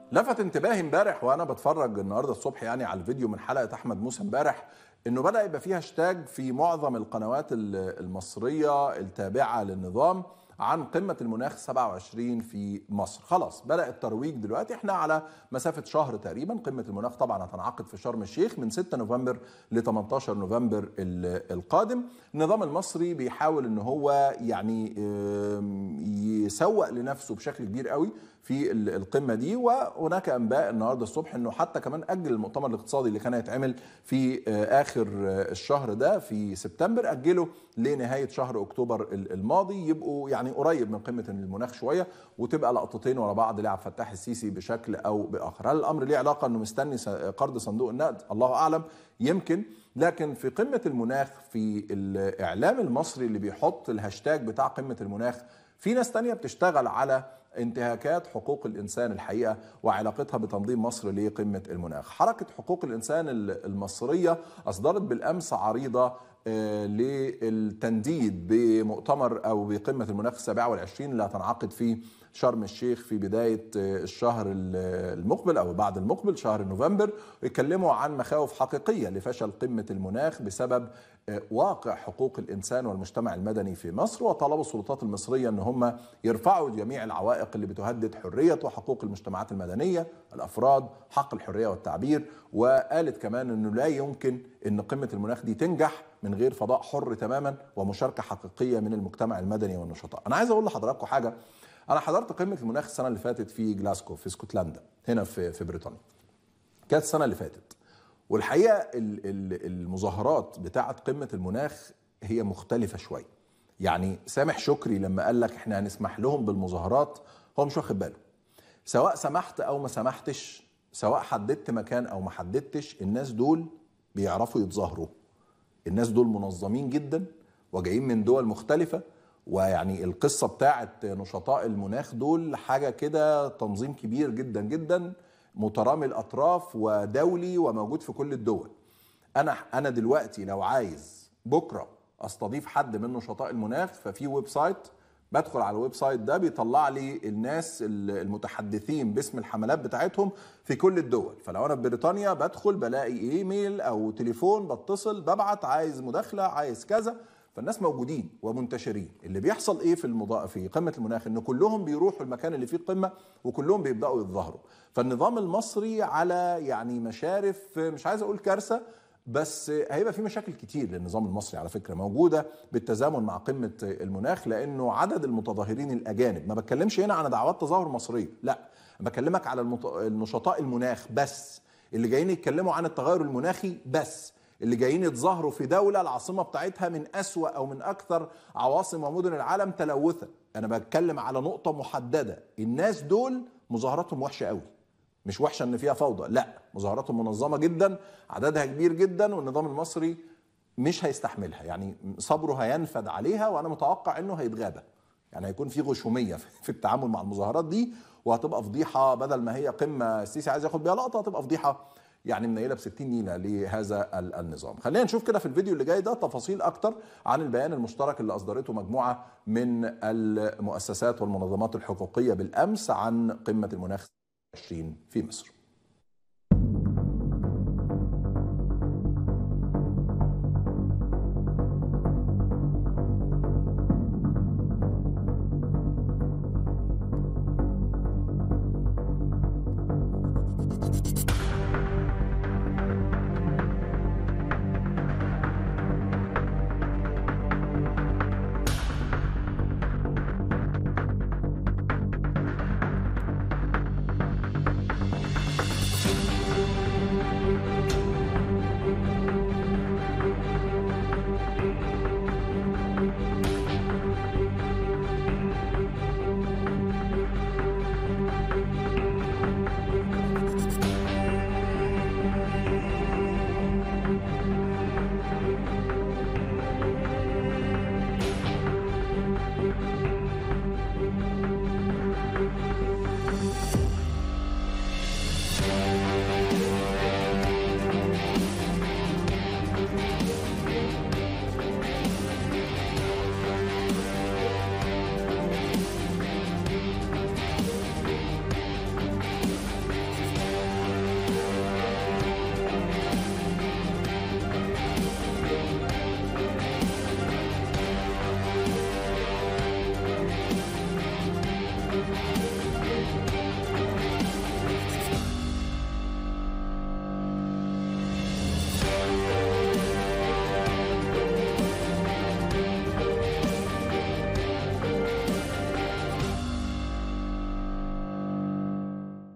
لفت انتباهي امبارح وانا بتفرج النهارده الصبح يعني على الفيديو من حلقه احمد موسى امبارح انه بدا يبقى فيه هاشتاج في معظم القنوات المصريه التابعه للنظام عن قمة المناخ 27 في مصر خلاص بدأ الترويج دلوقتي احنا على مسافة شهر تقريبا قمة المناخ طبعا هتنعقد في شرم الشيخ من 6 نوفمبر ل 18 نوفمبر القادم النظام المصري بيحاول ان هو يعني يسوق لنفسه بشكل كبير قوي في القمه دي وهناك انباء النهارده الصبح انه حتى كمان اجل المؤتمر الاقتصادي اللي كان هيتعمل في اخر الشهر ده في سبتمبر اجله لنهايه شهر اكتوبر الماضي يبقوا يعني قريب من قمه المناخ شويه وتبقى لقطتين ورا بعض لعب فتاح السيسي بشكل او باخر هل الامر ليه علاقه انه مستني قرض صندوق النقد الله اعلم يمكن لكن في قمه المناخ في الاعلام المصري اللي بيحط الهاشتاج بتاع قمه المناخ في ناس تانية بتشتغل على انتهاكات حقوق الانسان الحقيقه وعلاقتها بتنظيم مصر لقمه المناخ. حركه حقوق الانسان المصريه اصدرت بالامس عريضه للتنديد بمؤتمر او بقمه المناخ السابعه والعشرين اللي هتنعقد في شرم الشيخ في بدايه الشهر المقبل او بعد المقبل شهر نوفمبر يتكلموا عن مخاوف حقيقيه لفشل قمه المناخ بسبب واقع حقوق الانسان والمجتمع المدني في مصر وطلبوا السلطات المصريه ان هم يرفعوا جميع العوائق اللي بتهدد حريه وحقوق المجتمعات المدنيه الافراد حق الحريه والتعبير وقالت كمان انه لا يمكن ان قمه المناخ دي تنجح من غير فضاء حر تماما ومشاركه حقيقيه من المجتمع المدني والنشطاء انا عايز اقول لحضراتكم حاجه انا حضرت قمه المناخ السنه اللي فاتت في جلاسكو في اسكتلندا هنا في في بريطانيا كانت السنه اللي فاتت والحقيقه المظاهرات بتاعه قمه المناخ هي مختلفه شويه يعني سامح شكري لما قال لك احنا هنسمح لهم بالمظاهرات هو مش واخد باله سواء سمحت او ما سمحتش سواء حددت مكان او ما حددتش الناس دول بيعرفوا يتظاهروا الناس دول منظمين جدا وجايين من دول مختلفه ويعني القصه بتاعه نشطاء المناخ دول حاجه كده تنظيم كبير جدا جدا مترامي الاطراف ودولي وموجود في كل الدول انا انا دلوقتي لو عايز بكره استضيف حد من نشطاء المناخ ففي ويب سايت بدخل على الويب سايت ده بيطلع لي الناس المتحدثين باسم الحملات بتاعتهم في كل الدول فلو انا في بريطانيا بدخل بلاقي ايميل او تليفون بتصل ببعت عايز مداخله عايز كذا فالناس موجودين ومنتشرين اللي بيحصل ايه في المضاء في قمه المناخ ان كلهم بيروحوا المكان اللي فيه القمه وكلهم بيبداوا يتظاهروا فالنظام المصري على يعني مشارف مش عايز اقول كارثه بس هيبقى في مشاكل كتير للنظام المصري على فكره موجوده بالتزامن مع قمه المناخ لانه عدد المتظاهرين الاجانب ما بتكلمش هنا عن دعوات تظاهر مصريه لا بكلمك على المت... النشطاء المناخ بس اللي جايين يتكلموا عن التغير المناخي بس اللي جايين يتظاهروا في دولة العاصمة بتاعتها من أسوأ أو من أكثر عواصم ومدن العالم تلوثا أنا بتكلم على نقطة محددة الناس دول مظاهراتهم وحشة قوي مش وحشة إن فيها فوضى لا مظاهراتهم منظمة جدا عددها كبير جدا والنظام المصري مش هيستحملها يعني صبره هينفد عليها وأنا متوقع إنه هيتغابى يعني هيكون في غشومية في التعامل مع المظاهرات دي وهتبقى فضيحة بدل ما هي قمة السيسي عايز ياخد بيها لقطة هتبقى فضيحة يعني منيله ب 60 نيله لهذا النظام. خلينا نشوف كده في الفيديو اللي جاي ده تفاصيل اكتر عن البيان المشترك اللي اصدرته مجموعه من المؤسسات والمنظمات الحقوقيه بالامس عن قمه المناخ 20 في مصر.